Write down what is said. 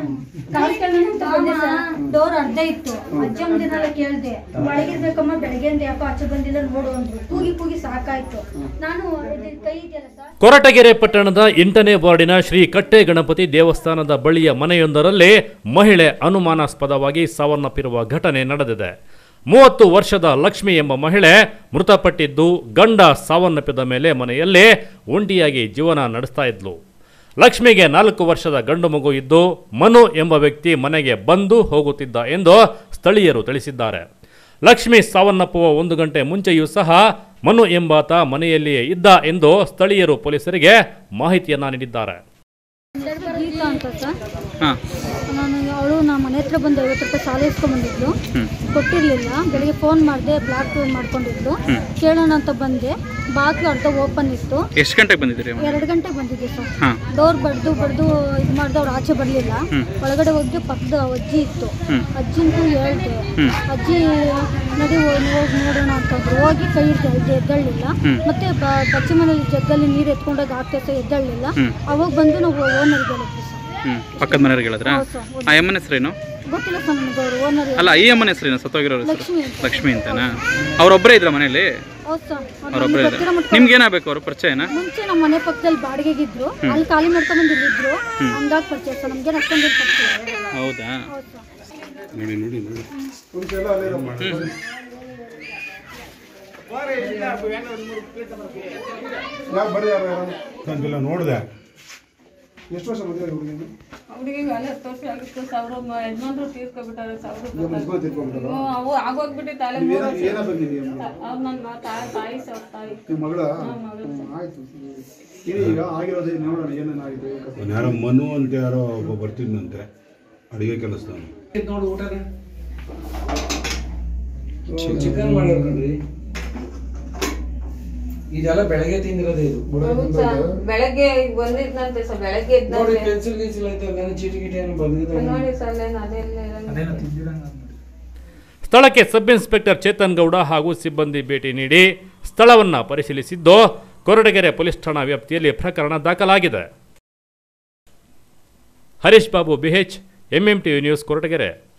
Door ಅರ್ಧ ಇತ್ತು ಅಜ್ಜಮ್ಮದಿನೆಲ್ಲ ಕೇಳ್ದೆ ಒಳಗಿರ್ಬೇಕಮ್ಮ ಬೆಳಗ್ಗೆಯಿಂದ ಯಾಕೋ ಆಚೆ ಬಂದಿಲ್ಲ ನೋಡು ಅಂದ್ರು ಕೂಗಿ ಕೂಗಿ ಸಾಕಾಯ್ತು ನಾನು ಇದು ಕೈ ಇದೆಯಲ್ಲ ಸರ್ ಕೊರಟಗೆರೆ ಪಟ್ಟಣದ ಎಂಟನೇ ವಾರ್ಡಿನ ಶ್ರೀ ಕಟ್ಟೆ ಗಣಪತಿ ದೇವಸ್ಥಾನದ ಬಳಿಯ ಮನೆಯೊಂದರಲ್ಲಿ ಮಹಿಳೆ ಅನುಮಾನಾಸ್ಪದವಾಗಿ ಸಾವನ್ನಪ್ಪಿರುವ ಘಟನೆ ನಡೆದಿದೆ ಮೂವತ್ತು ವರ್ಷದ ಲಕ್ಷ್ಮಿ ಎಂಬ ಮಹಿಳೆ ಮೃತಪಟ್ಟಿದ್ದು ಗಂಡ ಸಾವನ್ನಪ್ಪಿದ ಮೇಲೆ ಮನೆಯಲ್ಲೇ ಒಂಟಿಯಾಗಿ ಜೀವನ ನಡೆಸ್ತಾ ಇದ್ಲು ಲಕ್ಷ್ಮಿಗೆ ನಾಲ್ಕು ವರ್ಷದ ಗಂಡು ಮಗು ಇದ್ದು ಮನು ಎಂಬ ವ್ಯಕ್ತಿ ಮನೆಗೆ ಬಂದು ಹೋಗುತ್ತಿದ್ದ ಎಂದು ಸ್ಥಳೀಯರು ತಿಳಿಸಿದ್ದಾರೆ ಲಕ್ಷ್ಮಿ ಸಾವನ್ನಪ್ಪುವ ಒಂದು ಗಂಟೆ ಮುಂಚೆಯೂ ಸಹ ಮನು ಎಂಬಾತ ಮನೆಯಲ್ಲಿಯೇ ಇದ್ದ ಎಂದು ಸ್ಥಳೀಯರು ಪೊಲೀಸರಿಗೆ ಮಾಹಿತಿಯನ್ನ ನೀಡಿದ್ದಾರೆ ಗೀತಾ ಅಂತ ಸರ್ ಹಾಂ ನಾನು ಅವಳು ನಮ್ಮ ಮನೆ ಹತ್ರ ಬಂದು ಐವತ್ತು ರೂಪಾಯಿ ಸಾಲ ಇಸ್ಕೊಂಡ್ಬಂದಿದ್ಲು ಕೊಟ್ಟಿರಲಿಲ್ಲ ಬೆಳಿಗ್ಗೆ ಫೋನ್ ಮಾಡಿದೆ ಬ್ಲಾಕ್ ಮಾಡ್ಕೊಂಡಿದ್ಲು ಕೇಳೋಣ ಅಂತ ಬಂದೆ ಬಾಗಿಲು ಅರ್ಧ ಓಪನ್ ಇತ್ತು ಎಷ್ಟು ಗಂಟೆಗೆ ಬಂದಿದ್ದೀರಿ ಅಮ್ಮ? ಎರಡು ಗಂಟೆಗೆ ಬಂದಿದ್ದೆ ಸರ್ ಹಾಂ ಡೋರ್ ಬಡ್ದು ಬಡ್ದು ಇದು ಮಾಡ್ದೆ ಅವ್ರು ಆಚೆ ಬರಲಿಲ್ಲ ಒಳಗಡೆ ಹೋಗಿ ಪಕ್ಕದ ಅಜ್ಜಿ ಇತ್ತು ಅಜ್ಜಿಂತೂ ಹೇಳ್ದೆ ಅಜ್ಜಿ ನಡಿ ಹೋಗಿ ಹೋಗಿ ನೋಡೋಣ ಅಂತಂದ್ರು ಹೋಗಿ ಕೈ ಹಿಡ್ದೆ ಅಜ್ಜಿ ಎದ್ದಳ್ಳಿಲ್ಲ ಮತ್ತೆ ಬ- ಬಚ್ಚಿ ಮನೇಲಿ ಜಗ್ಗಲ್ಲಿ ನೀರು ಎತ್ಕೊಂಡೋಗಿ ಆಗ್ತೈತೆ ಎದ್ದಳ್ಳಿಲ್ಲ ಅವಾಗ ಬಂದು ನಾವು ಓನರ್ಗೆ ಹೇಳಿದ್ವಿ ಸರ್ ಹ್ಞೂ ಪಕ್ಕದ ಮನೆಯವ್ರಿಗೆ ಹೇಳಿದ್ರಾ ಹೌದು ಸರ್ ಆ ಅಮ್ಮನ ಹೆಸರೇನು ಗೊತ್ತಿಲ್ಲ ಸರ್ ನನಗೆ ಅವರು ಓನರ್ ಅಲ್ಲ ಈ ಅಮ್ಮನ ಹೆಸರೇನು ಸತ್ತೋಗಿರೋ ಹೆಸರು ಲಕ್ಷ್ಮಿ ಅಂತ ಲಕ್ಷ್ಮಿ ಅಂತನಾ ಅವರೊಬ್ಬರೇ ಇದ್ರ ಮನೇಲಿ ಹೌದು ಸರ್ ಅವ್ರು ಅವರೊಬ್ಬರೇ ನಮ್ಗೆ ಇದ್ದಾರೆ ಗೊತ್ತಿರೋ ಮಟ್ಟ ನಿಮ್ಗೆ ಏನಾಗಬೇಕು ಅವ್ರ ಪರಿಚಯನಾ ಮುಂಚೆ ನಮ್ಮ ಮನೆ ಪಕ್ಕದಲ್ಲಿ ಬಾಡಿಗೆಗಿದ್ರು ಅಲ್ಲಿ ಖಾಲಿ ಮಾಡ್ಕೊಂಡ್ ಬಂದಿದ್ರು ಹಂಗಾಗಿ ಪರಿಚಯ ಸರ್ ನಮ್ಗೆ ಅಷ್ಟೊಂದು ಪರಿಚಯ ಇಲ್ಲ. ಹೌದಾ ಹೌದು ಸರ್ ನೋಡಿ ನೋಡಿ ನೋಡಿ ಅಂತೆಲ್ಲ ನೋಡಿದೆ ಎಷ್ಟು ವರ್ಷ ಮದುವೆ ಹುಡುಗಿಗೆ ಹುಡುಗಿಗೆ ಅಲ್ಲಿ ಹತ್ತು ವರ್ಷ ಆಗಿತ್ತು ಸಾವಿರ ಮ- ಯಜಮಾನ್ರು ತೀರ್ಕೊಬಿಟ್ಟಾರೆ ಸಾವಿರ ಈಗ ಮದುವೆ ತಿರ್ಕೊಂಡ್ಬಿಟ್ಟಾರ ಹ್ಞೂ, ಅವು ಆಗೋಗ್ಬಿಟ್ಟಿತ್ತು ಅಲ್ಲೇ ಮೂರು ವರ್ಷ ಏನಾಗಬೇಕು ನೀವು ಅವ್ರು ನನ್ನ ತಾಯಿ ತಾಯಿ ಸರ್ ತಾಯಿ ನಿಮ್ಮ ಮಗಳ ಹ್ಮ್, ಆಯ್ತು ಇರಿ ಈಗ ಆಗಿರೋದು ನೋಡೋಣ ಏನೇನಾಗಿದೆ ಅವ್ನು ಯಾರೋ ಮನು ಅಂತ ಯಾರೋ ಒಬ್ಬ ಬರ್ತಿದ್ನಂತೆ ಅಡುಗೆ ಕೆಲಸದವನು ನೋಡು ಊಟನ ಚಿಕನ್ ಮಾಡ್ಯಾರ ಕಣ್ರಿ ಇದೆಲ್ಲ ಬೆಳಗ್ಗೆ ತಿಂದಿರೋದೇ ಇದು ಹೌದು ಸರ್ ಬೆಳಗ್ಗೆ ಈಗ ಬಂದಿದ್ನಂತೆ ಸರ್ ಬೆಳಗ್ಗೆ ನೋಡಿ ಇದ್ನಂತೆ ಪೆನ್ಸಿಲ್ ಗಿನ್ಸಿಲ್ ಐತೆ ಅಲ್ಲೇನೋ ಚೀಟಿ ಗೀಟಿ ಏನೋ ಬಂದಿದೆ ನೋಡಿ ಸರ್ ಅಲ್ಲೇನು ಅದೆಲ್ಲ ಇರಲ್ಲ. ಸ್ಥಳಕ್ಕೆ ಸಬ್ ಇನ್ಸ್ಪೆಕ್ಟರ್ ಚೇತನ್ ಗೌಡ ಹಾಗೂ ಸಿಬ್ಬಂದಿ ಭೇಟಿ ನೀಡಿ ಸ್ಥಳವನ್ನು ಪರಿಶೀಲಿಸಿದ್ದು ಕೊರಟಗೆರೆ ಪೊಲೀಸ್ ಠಾಣಾ ವ್ಯಾಪ್ತಿಯಲ್ಲಿ ಪ್ರಕರಣ ದಾಖಲಾಗಿದೆ Harish Babu BH MM TV news Koratagere